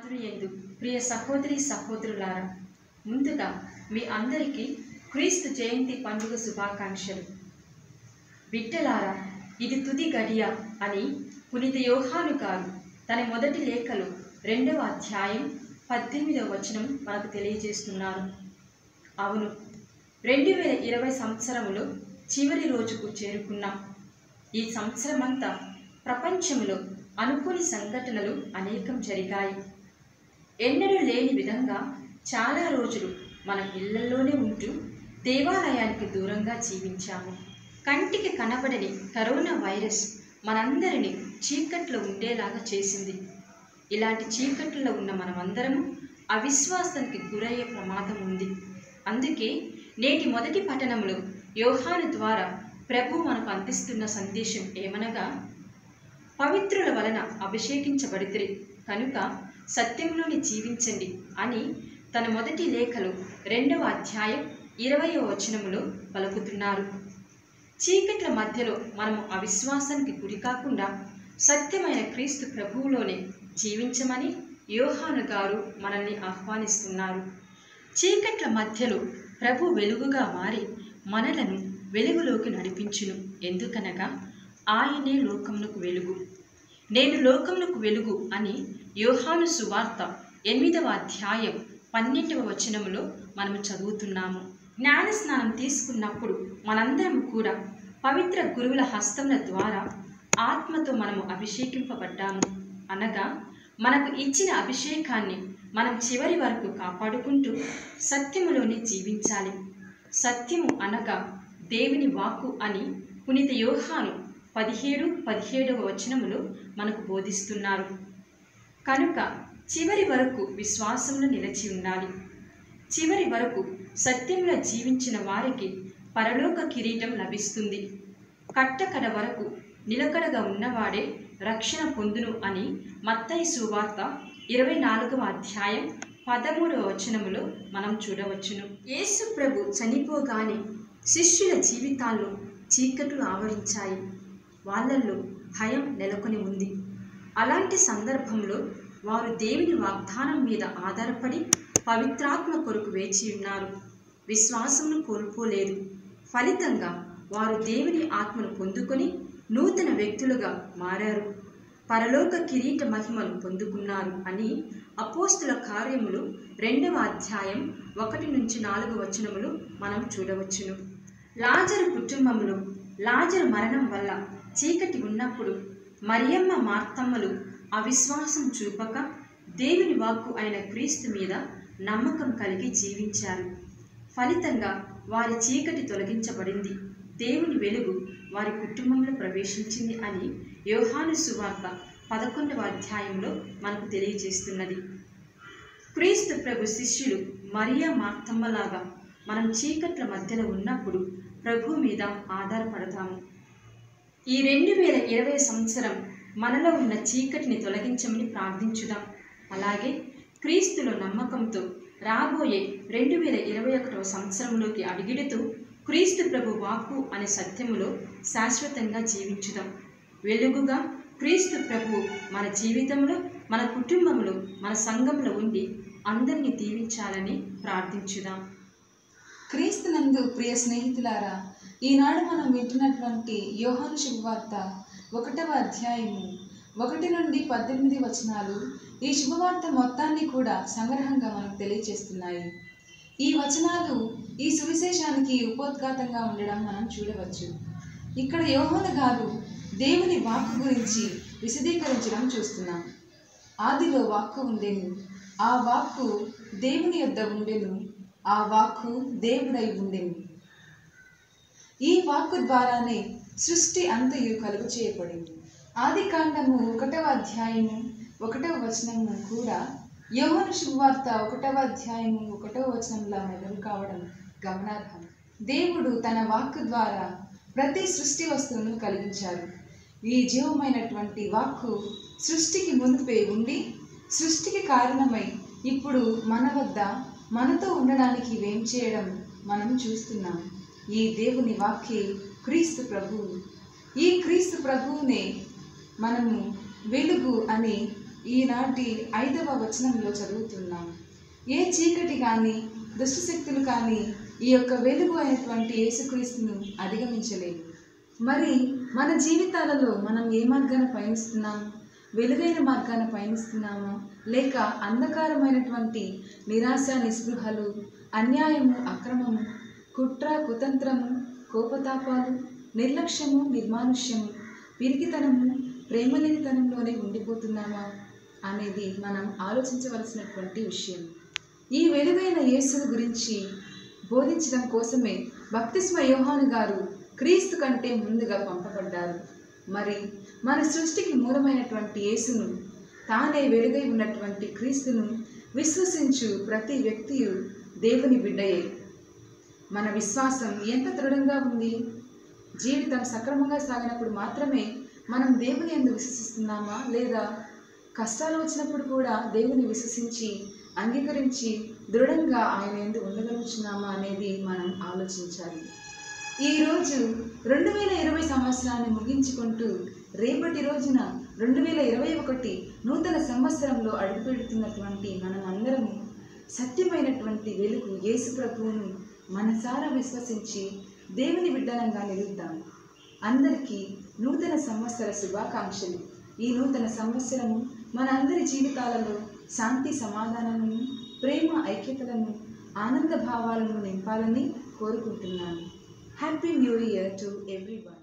నాథుని యందు ప్రియ సహోదరి సహోదరులారా ముందుగా మీ అందరికీ క్రీస్తు జయంతి పండుగ శుభాకాంక్షలు బిడ్డలారా ఇది తుది గడియ అని పునిత యోహాను గారు తన మొదటి లేఖలో రెండవ అధ్యాయం పద్దెనిమిదవ వచనం మనకు తెలియజేస్తున్నారు అవును రెండు వేల ఇరవై సంవత్సరంలో చివరి రోజుకు చేరుకున్నాం ఈ సంవత్సరమంతా ప్రపంచంలో అనుకోని సంఘటనలు అనేకం జరిగాయి ఎన్నడూ లేని విధంగా చాలా రోజులు మనం ఇళ్లలోనే ఉంటూ దేవాలయానికి దూరంగా జీవించాము కంటికి కనబడని కరోనా వైరస్ మనందరినీ చీకట్లో ఉండేలాగా చేసింది ఇలాంటి చీకట్లో ఉన్న మనమందరము అవిశ్వాసానికి గురయ్యే ప్రమాదం ఉంది అందుకే నేటి మొదటి పట్టణంలో యోహాను ద్వారా ప్రభు మనకు అందిస్తున్న సందేశం ఏమనగా పవిత్రుల వలన అభిషేకించబడితే కనుక సత్యంలోని జీవించండి అని తన మొదటి లేఖలో రెండవ అధ్యాయం ఇరవయో వచనములో పలుకుతున్నారు చీకట్ల మధ్యలో మనము అవిశ్వాసానికి గురి కాకుండా సత్యమైన క్రీస్తు ప్రభువులోనే జీవించమని యోహాను గారు మనల్ని ఆహ్వానిస్తున్నారు చీకట్ల మధ్యలో ప్రభు వెలుగుగా మారి మనలను వెలుగులోకి నడిపించును ఎందుకనగా ఆయనే లోకమునకు వెలుగు నేను లోకమునకు వెలుగు అని యోహాను సువార్త ఎనిమిదవ అధ్యాయం పన్నెండవ వచనములో మనము చదువుతున్నాము జ్ఞాన స్నానం తీసుకున్నప్పుడు మనందరం కూడా పవిత్ర గురువుల హస్తముల ద్వారా ఆత్మతో మనము అభిషేకింపబడ్డాము అనగా మనకు ఇచ్చిన అభిషేకాన్ని మనం చివరి వరకు కాపాడుకుంటూ సత్యములోనే జీవించాలి సత్యము అనగా దేవుని వాక్కు అని పునీత యోహాను పదిహేడు పదిహేడవ వచనములో మనకు బోధిస్తున్నారు కనుక చివరి వరకు విశ్వాసంలో నిలిచి ఉండాలి చివరి వరకు సత్యంలో జీవించిన వారికి పరలోక కిరీటం లభిస్తుంది కట్టకడ వరకు నిలకడగా ఉన్నవాడే రక్షణ పొందును అని మత్తయి సువార్త ఇరవై నాలుగవ అధ్యాయం పదమూడవ వచనములో మనం చూడవచ్చును యేసు ప్రభు చనిపోగానే శిష్యుల జీవితాల్లో చీకట్లు ఆవరించాయి వాళ్ళల్లో భయం నెలకొని ఉంది అలాంటి సందర్భంలో వారు దేవుని వాగ్దానం మీద ఆధారపడి పవిత్రాత్మ కొరకు వేచి ఉన్నారు విశ్వాసమును కోల్పోలేదు ఫలితంగా వారు దేవుని ఆత్మను పొందుకొని నూతన వ్యక్తులుగా మారారు పరలోక కిరీట మహిమను పొందుకున్నారు అని అపోస్తుల కార్యములు రెండవ అధ్యాయం ఒకటి నుంచి నాలుగు వచనములు మనం చూడవచ్చును లాజరు కుటుంబంలో లాజరు మరణం వల్ల చీకటి ఉన్నప్పుడు మరియమ్మ మార్తమ్మలు అవిశ్వాసం చూపక దేవుని వాక్కు అయిన క్రీస్తు మీద నమ్మకం కలిగి జీవించారు ఫలితంగా వారి చీకటి తొలగించబడింది దేవుని వెలుగు వారి కుటుంబంలో ప్రవేశించింది అని యోహాను సువార్త పదకొండవ అధ్యాయంలో మనకు తెలియజేస్తున్నది క్రీస్తు ప్రభు శిష్యులు మరియా మార్తమ్మలాగా మనం చీకట్ల మధ్యలో ఉన్నప్పుడు ప్రభు మీద ఆధారపడతాము ఈ రెండు వేల ఇరవై సంవత్సరం మనలో ఉన్న చీకటిని తొలగించమని ప్రార్థించుదాం అలాగే క్రీస్తులో నమ్మకంతో రాబోయే రెండు వేల ఇరవై ఒకటవ సంవత్సరంలోకి అడుగిడుతూ క్రీస్తు ప్రభు వాక్కు అనే సత్యములో శాశ్వతంగా జీవించుదాం వెలుగుగా క్రీస్తు ప్రభు మన జీవితంలో మన కుటుంబంలో మన సంఘంలో ఉండి అందరినీ దీవించాలని ప్రార్థించుదాం క్రీస్తునందు ప్రియ స్నేహితులారా ఈనాడు మనం వింటున్నటువంటి యోహాను శుభవార్త ఒకటవ అధ్యాయము ఒకటి నుండి పద్దెనిమిది వచనాలు ఈ శుభవార్త మొత్తాన్ని కూడా సంగ్రహంగా మనకు తెలియజేస్తున్నాయి ఈ వచనాలు ఈ సువిశేషానికి ఉపోద్ఘాతంగా ఉండడం మనం చూడవచ్చు ఇక్కడ యోహాను గారు దేవుని వాక్కు గురించి విశదీకరించడం చూస్తున్నాం ఆదిలో వాక్కు ఉండెను ఆ వాక్కు దేవుని యొద్ద ఉండెను ఆ వాక్కు దేవుడై ఉండెను ఈ వాక్కు ద్వారానే సృష్టి అంతయు కలుగు చేయబడింది ఆది కాండము ఒకటవ అధ్యాయము ఒకటవ వచనము కూడా యోహను శుభవార్త ఒకటవ అధ్యాయము ఒకటవ వచనంలా మొదలు కావడం గమనార్హం దేవుడు తన వాక్కు ద్వారా ప్రతి సృష్టి వస్తువును కలిగించారు ఈ జీవమైనటువంటి వాక్కు సృష్టికి మునుపే ఉండి సృష్టికి కారణమై ఇప్పుడు మన వద్ద మనతో ఉండడానికి వేం చేయడం మనం చూస్తున్నాం ఈ దేవుని వాక్యే క్రీస్తు ప్రభువు ఈ క్రీస్తు ప్రభువునే మనము వెలుగు అని ఈనాటి ఐదవ వచనంలో చదువుతున్నాం ఏ చీకటి కానీ దుష్టశక్తులు కానీ ఈ యొక్క వెలుగు అయినటువంటి యేసుక్రీస్తును అధిగమించలేవు మరి మన జీవితాలలో మనం ఏ మార్గాన పయనిస్తున్నాం వెలుగైన మార్గాన పయనిస్తున్నామా లేక అంధకారమైనటువంటి నిరాశ నిస్పృహలు అన్యాయము అక్రమము కుట్ర కుతంత్రము కోపతాపాలు నిర్లక్ష్యము నిర్మానుష్యము పిరికితనము ప్రేమలేనితనంలోనే ఉండిపోతున్నామా అనేది మనం ఆలోచించవలసినటువంటి విషయం ఈ వెలుగైన యేసును గురించి బోధించడం కోసమే భక్తిస్మ యోహాను గారు క్రీస్తు కంటే ముందుగా పంపబడ్డారు మరి మన సృష్టికి మూలమైనటువంటి యేసును తానే వెలుగై ఉన్నటువంటి క్రీస్తును విశ్వసించు ప్రతి వ్యక్తియు దేవుని బిడ్డయే మన విశ్వాసం ఎంత దృఢంగా ఉంది జీవితం సక్రమంగా సాగినప్పుడు మాత్రమే మనం దేవుని ఎందు విశ్వసిస్తున్నామా లేదా కష్టాలు వచ్చినప్పుడు కూడా దేవుని విశ్వసించి అంగీకరించి దృఢంగా ఆయన ఎందు ఉండగలుగుతున్నామా అనేది మనం ఆలోచించాలి ఈరోజు రెండు వేల ఇరవై సంవత్సరాన్ని ముగించుకుంటూ రేపటి రోజున రెండు వేల ఇరవై ఒకటి నూతన సంవత్సరంలో అడుగుపెడుతున్నటువంటి మనం అందరము సత్యమైనటువంటి వెలుగు యేసు ప్రభువును మనసారా విశ్వసించి దేవుని బిడ్డలంగా నిలుద్దాం అందరికీ నూతన సంవత్సర శుభాకాంక్షలు ఈ నూతన సంవత్సరము మన అందరి జీవితాలలో శాంతి సమాధానమును ప్రేమ ఐక్యతలను ఆనంద భావాలను నింపాలని కోరుకుంటున్నాను happy new year to every